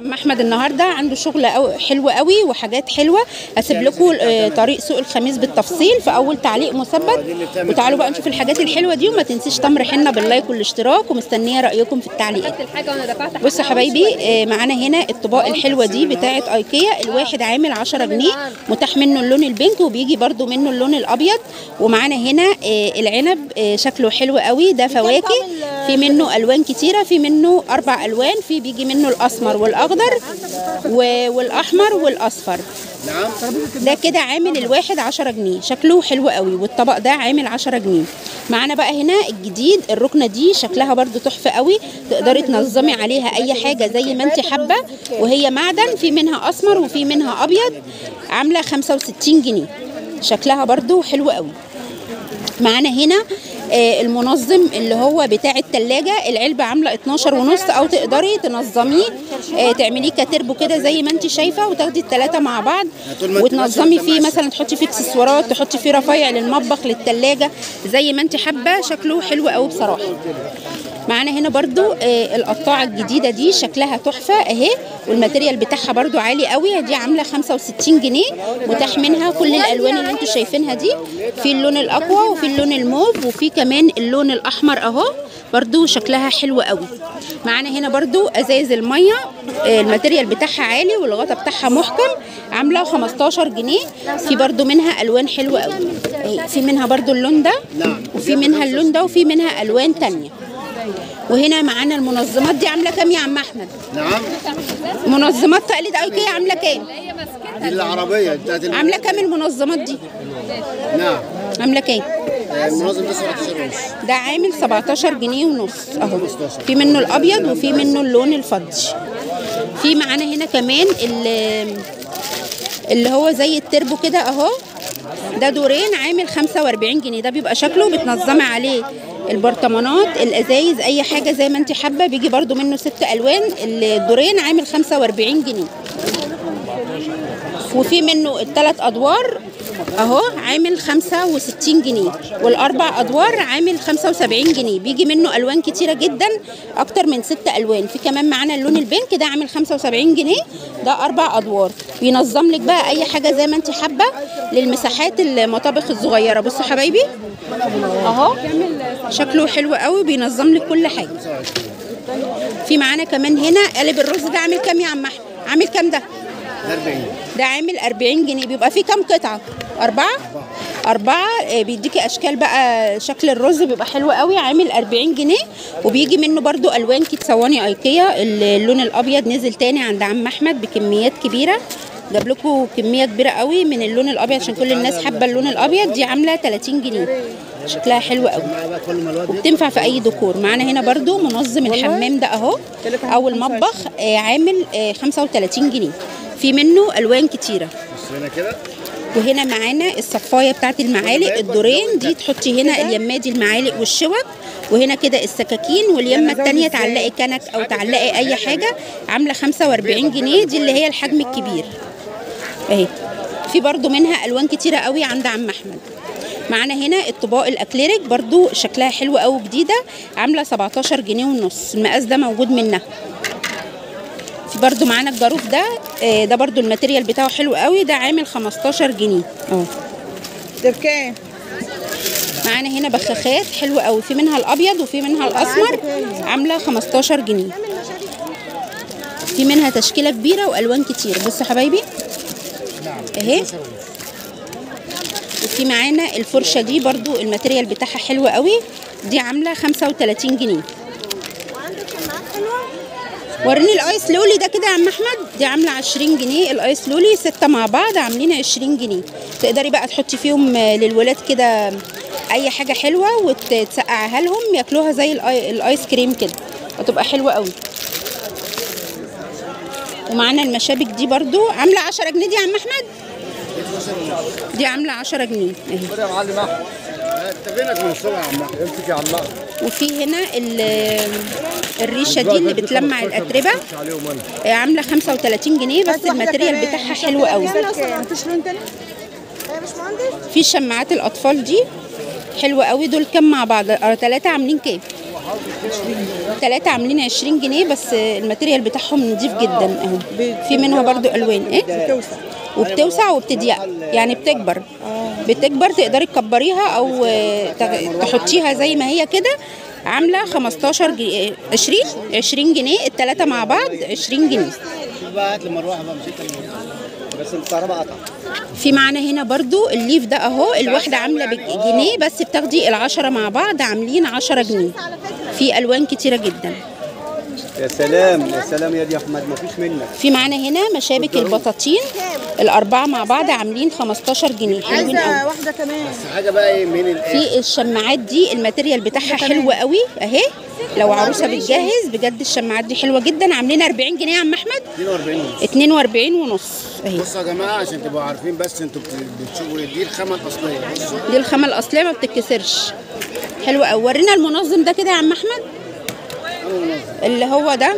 عم احمد النهارده عنده شغل أو حلو قوي وحاجات حلوه هسيب لكم آه، طريق سوق الخميس بالتفصيل في اول تعليق مثبت وتعالوا بقى نشوف الحاجات الحلوه دي وما تنسيش تمر حنه باللايك والاشتراك ومستنيه رايكم في التعليقات الحاجه وانا دفعت بصوا يا حبايبي آه، معانا هنا الطباق الحلوه دي بتاعه ايكيا الواحد عامل 10 جنيه متاح منه اللون البينك وبيجي برده منه اللون الابيض ومعانا هنا آه، العنب آه، شكله حلو قوي ده فواكه في منه الوان كتيره في منه اربع الوان في بيجي منه الاسمر والاخضر و- والاحمر والاصفر ده كده عامل الواحد 10 جنيه شكله حلو قوي والطبق ده عامل 10 جنيه معانا بقى هنا الجديد الركنه دي شكلها برده تحفه قوي تقدري تنظمي عليها اي حاجه زي ما انت حابه وهي معدن في منها اسمر وفي منها ابيض عامله 65 جنيه شكلها برده حلو قوي معانا هنا آه، المنظم اللي هو بتاع التلاجة العلبة عاملة 12 ونص او تقدري تنظميه آه، تعمليه كتربو كده زي ما انت شايفة وتاخدي التلاتة مع بعض وتنظمي فيه مثلا تحطي فيه اكسسوارات تحطي فيه رفايع للمطبخ للتلاجة زي ما انت حابة شكله حلو قوي بصراحة معانا هنا برضو آه، القطاعة الجديدة دي شكلها تحفة اهي والماتيريال بتاعها برضو عالي قوي دي عاملة 65 جنيه متاح منها كل الالوان اللي انتوا شايفينها دي في اللون الاقوى وفي اللون الموف وفي كمان اللون الاحمر اهو برضو شكلها حلو قوي معانا هنا برضو ازايز المية آه، الماتيريال بتاعها عالي والغطا بتاعها محكم عاملة 15 جنيه في برضو منها الوان حلوة قوي آه، في منها برضو اللون ده وفي منها اللون ده وفي منها الوان تانية وهنا معانا المنظمات دي عامله كام يا عم احمد نعم منظمات تقليد ايكيا عامله كام دي العربية بتاعت الم... عامله كام المنظمات دي نعم عامله كام المنظم ده 17 ونص ده عامل 17 جنيه ونص اهو في منه الابيض وفي منه اللون الفضي في معانا هنا كمان ال- اللي هو زي التربو كده اهو ده دورين عامل 45 جنيه ده بيبقى شكله بتنظمي عليه البرطمانات الازايز اي حاجه زي ما انت حابه بيجي برده منه ست الوان الدورين عامل 45 جنيه وفي منه الثلاث ادوار اهو عامل 65 جنيه والاربع ادوار عامل 75 جنيه بيجي منه الوان كتيره جدا اكتر من ست الوان في كمان معانا اللون البينك ده عامل 75 جنيه ده اربع ادوار بينظم لك بقى اي حاجه زي ما انت حابه للمساحات المطابخ الصغيره بصوا حبايبي اهو شكله حلو قوي بينظم لك كل حاجه في معانا كمان هنا قالب الرز ده عامل كام يا عم احمد عامل كام ده 40 ده عامل 40 جنيه بيبقى فيه كام قطعة؟ أربعة؟ أربعة آه، بيديكي أشكال بقى شكل الرز بيبقى حلو قوي عامل 40 جنيه وبيجي منه برضو ألوان كيت صواني أيكيا اللون الأبيض نزل تاني عند عم أحمد بكميات كبيرة جاب لكم كمية كبيرة قوي من اللون الأبيض عشان كل الناس حابة اللون الأبيض دي عاملة 30 جنيه شكلها حلو قوي معايا بقى كل ما الواد يطلع وبتنفع في اي ديكور معانا هنا برضو منظم الحمام ده اهو او المطبخ آه، عامل آه، 35 جنيه في منه الوان كتيره بص هنا كده وهنا معانا الصفايه بتاعت المعالق الدورين دي تحطي هنا اليمه دي المعالق والشوك وهنا كده السكاكين واليمه التانية تعلقي كنك او تعلقي اي حاجه عامله 45 جنيه دي اللي هي الحجم الكبير اهي في برضو منها الوان كتيره قوي عند عم احمد معانا هنا الطباق الاكليريك برضو شكلها حلو قوي جديده عامله 17 جنيه ونص المقاس ده موجود منها في برضو معانا الجاروف ده آه، ده برضو الماتيريال بتاعه حلو قوي ده عامل 15 جنيه اهو ده بكام؟ معانا هنا بخاخات حلوه قوي في منها الابيض وفي منها الاسمر عامله 15 جنيه في منها تشكيله كبيره والوان كتير بصوا حبايبي اهي وفي معانا الفرشه دي برضو الماتيريال بتاعها حلو قوي دي عامله 35 جنيه وريني الايس لولي ده كده يا عم احمد دي عامله 20 جنيه الايس لولي سته مع بعض عاملين 20 جنيه تقدري بقى تحطي فيهم آه، للولاد كده اي حاجه حلوه وتسقعها لهم ياكلوها زي الآي- الايس كريم كده هتبقى حلوه قوي ومعانا المشابك دي برضو عامله 10 جنيه دي يا عم احمد دي عامله 10 جنيه اهي يا معلم احمد انت فينك من الصبح يا عم أحمد؟ امسك يا عم احمد وفي هنا ال- الريشه دي اللي بتلمع الاتربه مش عليهم انا آه، عامله 35 جنيه بس الماتيريال بتاعها حلو قوي مفيش لون تاني؟ يا باشمهندس في شماعات الاطفال دي حلوه قوي دول كام مع بعض ثلاثه عاملين كام التلاتة عاملين 20 جنيه بس الماتيريال بتاعهم نضيف جدا اهو في منها برضو الوان ايه بتوسع وبتوسع وبتضيق يعني بتكبر بتكبر تقدري تكبريها او آه، تغ- تحطيها زي ما هي كده عامله 15 جنيه 20 20 جنيه التلاتة مع بعض 20 جنيه شوف بقى هات لي مروحه بقى مش انت اللي بس الكهرباء قطع في معانا هنا برضو الليف ده اهو الواحدة عاملة بجنيه بس بتاخدي العشرة مع بعض عاملين عشرة جنيه في الوان كتيرة جدا يا سلام يا سلام يا دي يا احمد مفيش منك في معانا هنا مشابك البطاطين الأربعة مع بعض عاملين 15 جنيه حلوين عايزه قوي واحده كمان بس حاجه بقى ايه من الايه في الشماعات دي الماتيريال بتاعها حلو قوي اهي لو عروسه بتجهز بجد الشماعات دي حلوه جدا عاملين 40 جنيه يا عم احمد 42 ونص 42 ونص اهي بصوا يا جماعه عشان تبقوا عارفين بس انتوا بت- بتشوفوا إيه. دي الخامه الاصليه بصوا دي الخامه الاصليه ما بتتكسرش حلوه قوي ورينا المنظم ده كده يا عم احمد انا منظم اللي هو ده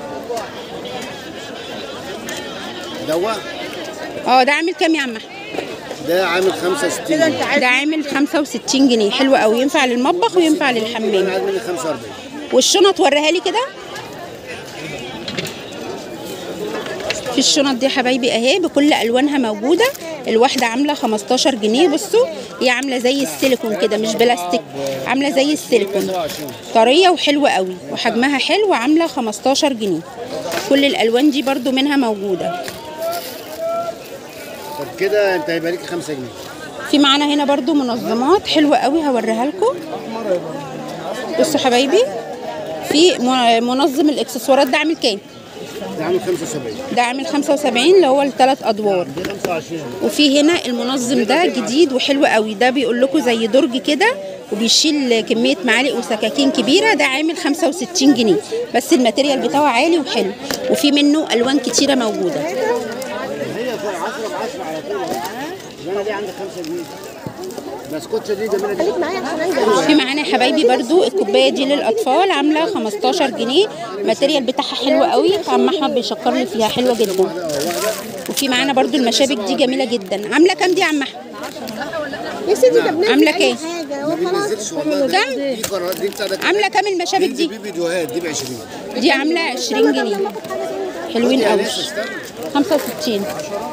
دوا اه ده عامل كام يا عم احمد ده عامل 65 كده انت جنيه عايز ده عامل 65 جنيه حلو قوي ينفع للمطبخ وينفع انا للحمام عايز مني 45 والشنط وريها لي كده في الشنط دي يا حبايبي اهي بكل الوانها موجوده الواحده عامله 15 جنيه بصوا هي عامله زي السيليكون كده مش بلاستيك عامله زي السيليكون 27 طريه وحلوه قوي وحجمها حلو عامله 15 جنيه كل الالوان دي برضو منها موجوده طب كده انت هيبقى ليك 5 جنيه في معانا هنا برضو منظمات حلوه قوي هوريها لكم بصوا حبايبي في م- منظم الاكسسوارات ده عامل كام ده عامل 75 ده عامل 75 اللي هو الثلاث ادوار دي 25 وفي هنا المنظم ده جديد وحلو قوي ده بيقول لكم زي درج كده وبيشيل كميه معالق وسكاكين كبيره ده عامل 65 جنيه بس الماتيريال بتاعه عالي وحلو وفي منه الوان كتيره موجوده هي 10 ب 10 على طول يبقى انا دي عندك 5 جنيه البسكوتشه دي جميله جدا في معانا يا حبايبي برضو الكوبايه دي للاطفال عامله 15 جنيه الماتيريال بتاعها حلو قوي عم احمد بيشكر لي فيها حلوه جدا وفي معانا برضو المشابك دي جميله جدا عامله كام دي يا عم احمد يا سيدي ده بنعمل عامله اي كام حاجه ما وخلاص بينزلش والله ده كام؟ دي قرارات دي بتاع ده عامله كام المشابك دي دي دي فيديوهات دي ب 20 دي عامله 20 جنيه حلوين قوي لسه استنى 65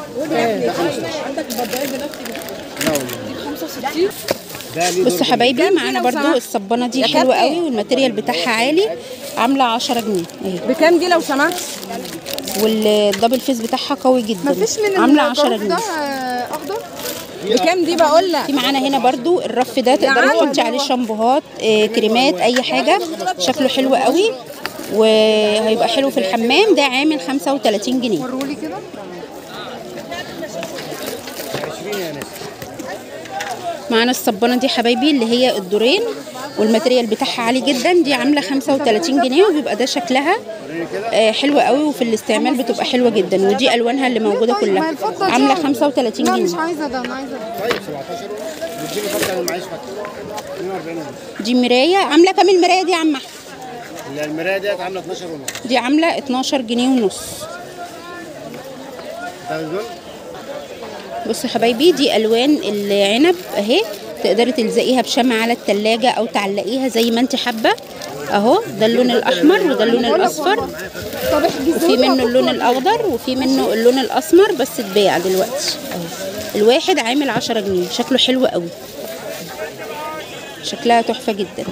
لا والله ده ليه بصوا دور حبايبي معانا برضو الصبانه دي حلوه قوي والماتيريال بتاعها عالي عامله 10 جنيه اهي بكام دي لو سمحت والدبل فيس بتاعها قوي جدا مفيش من عامله 10 الجروب جنيه ده آه، اخضر بكام دي بقول لك في معانا هنا برضو الرف ده تقدري عم. تحطي عليه شامبوهات آه، كريمات اي حاجه شكله حلو قوي وهيبقى حلو في الحمام ده عامل 35 جنيه ورولي كده 20 يا ناس معانا الصبانه دي حبايبي اللي هي الدورين والماتيريال بتاعها عالي جدا دي عامله 35 جنيه وبيبقى ده شكلها آه، حلوه قوي وفي الاستعمال بتبقى حلوه جدا ودي الوانها اللي موجوده ما كلها الفضة دي عامله عم- 35 لا مش جنيه عايزه ده انا عايزه ده. طيب 17 واديني فكه انا معيش فكه 42 ونص دي مرايه عامله كام المرايه دي يا عم أحمد؟ اللي المرايه ديت عامله 12 ونص دي عامله 12 جنيه ونص انت دول بصوا يا حبايبي دي الوان العنب اهي تقدري تلزقيها بشمع على التلاجة او تعلقيها زي ما انت حابه اهو ده اللون الاحمر وده اللون الاصفر طب احجزوا وفي منه اللون الاخضر وفي منه اللون الاسمر بس اتباع دلوقتي اهو الواحد عامل 10 جنيه شكله حلو قوي شكلها تحفه جدا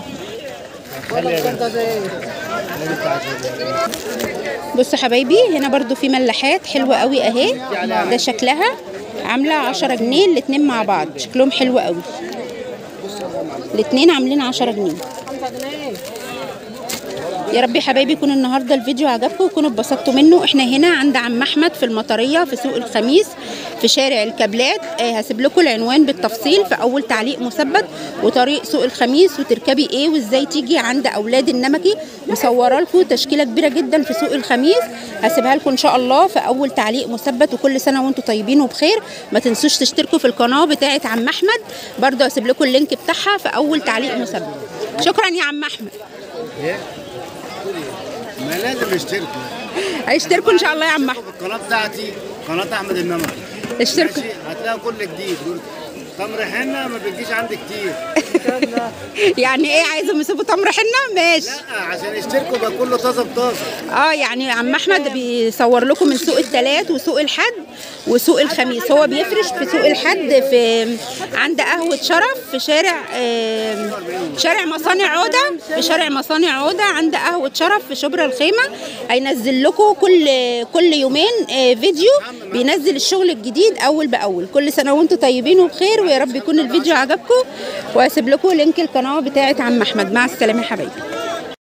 بصوا حبايبي هنا برضو في ملاحات حلوه قوي اهي ده شكلها عامله 10 جنيه الاتنين مع بعض شكلهم حلو قوي الاتنين عاملين 10 جنيه يا رب يا حبايبي يكون النهارده الفيديو عجبكم وتكونوا اتبسطتوا منه احنا هنا عند عم احمد في المطريه في سوق الخميس في شارع الكابلات آه هسيب لكم العنوان بالتفصيل في اول تعليق مثبت وطريق سوق الخميس وتركبي ايه وازاي تيجي عند اولاد النمكي مصوره لكم تشكيله كبيره جدا في سوق الخميس هسيبها لكم ان شاء الله في اول تعليق مثبت وكل سنه وانتم طيبين وبخير ما تنسوش تشتركوا في القناه بتاعه عم احمد برضه هسيب لكم اللينك بتاعها في اول تعليق مثبت شكرا يا عم احمد ايه ما لازم يشتركوا هيشتركوا ان شاء الله يا عم احمد القناه بتاعتي قناه احمد النمري اشتركوا ماشي هتلاقي كل جديد تمر حنه ما بتجيش عندي كتير يعني ايه عايزهم يسيبوا تمر حنه ماشي لا عشان يشتركوا بقى كله طازه بطازه اه يعني عم احمد بيصور لكم من سوق الثلاث وسوق الحد وسوق الخميس هو بيفرش في سوق الحد في عند قهوه شرف في شارع آه شارع مصانع عوده في شارع مصانع عوده عند قهوه شرف في شبرا الخيمه هينزل لكم كل كل يومين آه فيديو بينزل الشغل الجديد اول باول كل سنه وانتم طيبين وبخير ويا رب يكون الفيديو عجبكم واسيب لكم لينك القناه بتاعه عم احمد مع السلامه يا حبايبي